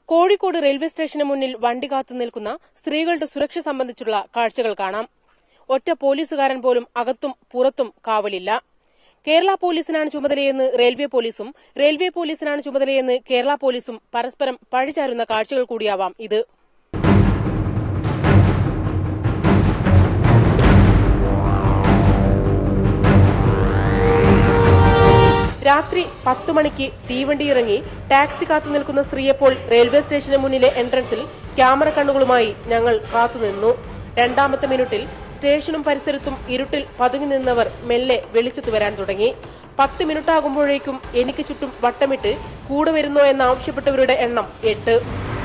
Kozhikode railway സ്റ്റേഷന് മുന്നിൽ വണ്ടി കാത്തു നിൽക്കുന്ന സ്ത്രീകളുടെ സുരക്ഷ സംബന്ധിച്ചുള്ള കാഴ്ചകൾ കാണാം ഒറ്റ പോലീസുകാരൻ പോലും അകത്തും പുറത്തും കാവലില്ല കേരള പോലീസിനാണ് ചുമതലയെന്ന് റെയിൽവേ പോലീസും റെയിൽവേ പോലീസിനാണ് ചുമതലയെന്ന് കേരള പോലീസും പരസ്പരം പഴിചാരുന്ന കാഴ്ചകൾ കൂടിയാവാം ഇത് രാത്രി പത്തു മണിക്ക് തീവണ്ടി ഇറങ്ങി ടാക്സി കാത്തു നിൽക്കുന്ന സ്ത്രീയെപ്പോൾ റെയിൽവേ സ്റ്റേഷന് മുന്നിലെ എൻട്രൻസിൽ ക്യാമറ കണ്ണുകളുമായി ഞങ്ങൾ കാത്തുനിന്നു രണ്ടാമത്തെ മിനിറ്റിൽ സ്റ്റേഷനും പരിസരത്തും ഇരുട്ടിൽ പതുങ്ങി നിന്നവർ മെല്ലെ വെളിച്ചത്തു വരാൻ തുടങ്ങി പത്ത് മിനിറ്റ് ആകുമ്പോഴേക്കും എനിക്ക് ചുറ്റും വട്ടമിട്ട് കൂടെ വരുന്നോ എന്നാവശ്യപ്പെട്ടവരുടെ എണ്ണം എട്ട്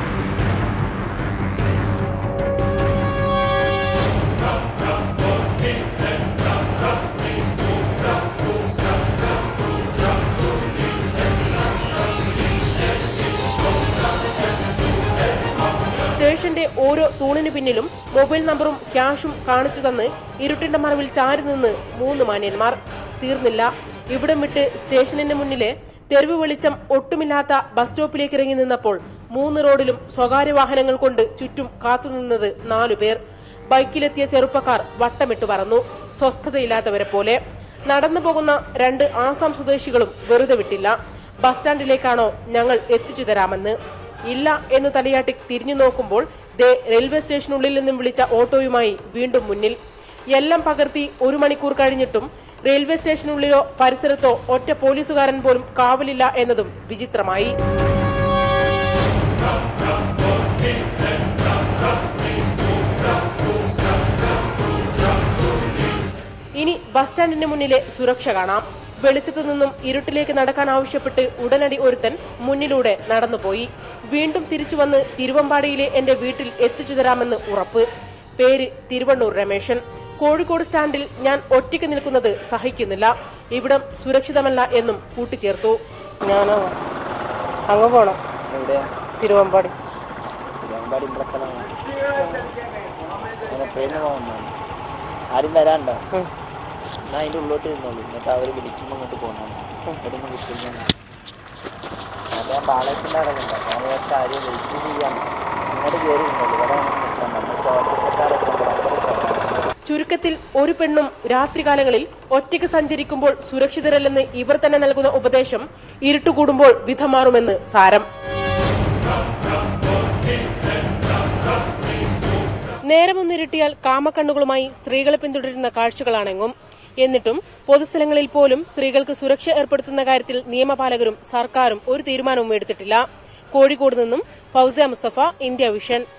സ്റ്റേഷന്റെ ഓരോ തൂണിനു പിന്നിലും മൊബൈൽ നമ്പറും ക്യാഷും കാണിച്ചു തന്ന് ഇരുട്ടിന്റെ മറവിൽ ചാരി നിന്ന് മൂന്ന് മാന്യന്മാർ തീർന്നില്ല ഇവിടം വിട്ട് സ്റ്റേഷനിന് മുന്നിലെ തെരുവ് വെളിച്ചം ഒട്ടുമില്ലാത്ത ബസ് സ്റ്റോപ്പിലേക്ക് ഇറങ്ങി നിന്നപ്പോൾ മൂന്ന് റോഡിലും സ്വകാര്യ വാഹനങ്ങൾ കൊണ്ട് ചുറ്റും കാത്തുനിന്നത് നാലുപേർ ബൈക്കിലെത്തിയ ചെറുപ്പക്കാർ വട്ടമിട്ട് പറന്നു സ്വസ്ഥതയില്ലാത്തവരെ പോലെ നടന്നു പോകുന്ന രണ്ട് ആസാം സ്വദേശികളും വെറുതെ വിട്ടില്ല ബസ് സ്റ്റാൻഡിലേക്കാണോ ഞങ്ങൾ എത്തിച്ചു തരാമെന്ന് ഇല്ല എന്ന് തലയാട്ടി തിരിഞ്ഞു നോക്കുമ്പോൾ ദേ റെയിൽവേ സ്റ്റേഷനുള്ളിൽ നിന്നും വിളിച്ച ഓട്ടോയുമായി വീണ്ടും മുന്നിൽ എല്ലാം പകർത്തി ഒരു മണിക്കൂർ കഴിഞ്ഞിട്ടും റെയിൽവേ സ്റ്റേഷനുള്ളിലോ പരിസരത്തോ ഒറ്റ പോലീസുകാരൻ പോലും കാവലില്ല എന്നതും വിചിത്രമായി ഇനി ബസ് സ്റ്റാൻഡിന് മുന്നിലെ സുരക്ഷ കാണാം വെളിച്ചത്തു നിന്നും ഇരുട്ടിലേക്ക് നടക്കാൻ ആവശ്യപ്പെട്ട് ഉടനടി ഒരുത്തൻ മുന്നിലൂടെ നടന്നുപോയി വീണ്ടും തിരിച്ചു വന്ന് തിരുവമ്പാടിയിലെ എന്റെ വീട്ടിൽ എത്തിച്ചു തരാമെന്ന് ഉറപ്പ് പേര് തിരുവണ്ണൂർ രമേശൻ കോഴിക്കോട് സ്റ്റാൻഡിൽ ഞാൻ ഒറ്റയ്ക്ക് നിൽക്കുന്നത് സഹിക്കുന്നില്ല ഇവിടം സുരക്ഷിതമല്ല എന്നും കൂട്ടിച്ചേർത്തു ഞാനോ അങ്ങ് പോണം എവിടെയാ തിരുവമ്പാടി തിരുവമ്പാടി ഇവിടെ സ്ഥലമാണ് അങ്ങനെ ട്രെയിനിന് പോകുന്നതാണ് ആരും വരാണ്ടോ എന്നാ അതിൻ്റെ ഉള്ളോട്ട് ഇരുന്നോളൂ എന്നിട്ട് അവർ വിളിക്കുമ്പോൾ ഇങ്ങോട്ട് പോകുന്നതാണ് എവിടെയൊന്നും വിളിക്കുന്നു അത് ഞാൻ പാളയത്തിൻ്റെ അവിടെ ഉണ്ട് ഞാൻ വിചാരിച്ച ആരും വെയിറ്റ് ചെയ്യാൻ ഇങ്ങോട്ട് കയറി ഇരുന്നോളൂ ഇവിടെ ഒന്നും നിൽക്കണ്ട നമുക്ക് ഓർഡർക്കാരൊക്കെ ഉണ്ട് ഭയങ്കര തിരക്കാണ്. ചുരുക്കത്തിൽ ഒരു പെണ്ണും രാത്രികാലങ്ങളിൽ ഒറ്റയ്ക്ക് സഞ്ചരിക്കുമ്പോൾ സുരക്ഷിതരല്ലെന്ന് ഇവർ തന്നെ നൽകുന്ന ഉപദേശം ഇരുട്ടുകൂടുമ്പോൾ വിധമാറുമെന്ന് സാരം നേരമൊന്നിരുട്ടിയാൽ കാമക്കണ്ണുകളുമായി സ്ത്രീകളെ പിന്തുടരുന്ന കാഴ്ചകളാണെങ്ങും എന്നിട്ടും പൊതുസ്ഥലങ്ങളിൽ പോലും സ്ത്രീകൾക്ക് സുരക്ഷ ഏർപ്പെടുത്തുന്ന കാര്യത്തിൽ നിയമപാലകരും സർക്കാരും ഒരു തീരുമാനവും എടുത്തിട്ടില്ല കോഴിക്കോട് നിന്നും ഫൗസിയ മുസ്തഫ ഇന്ത്യ വിഷൻ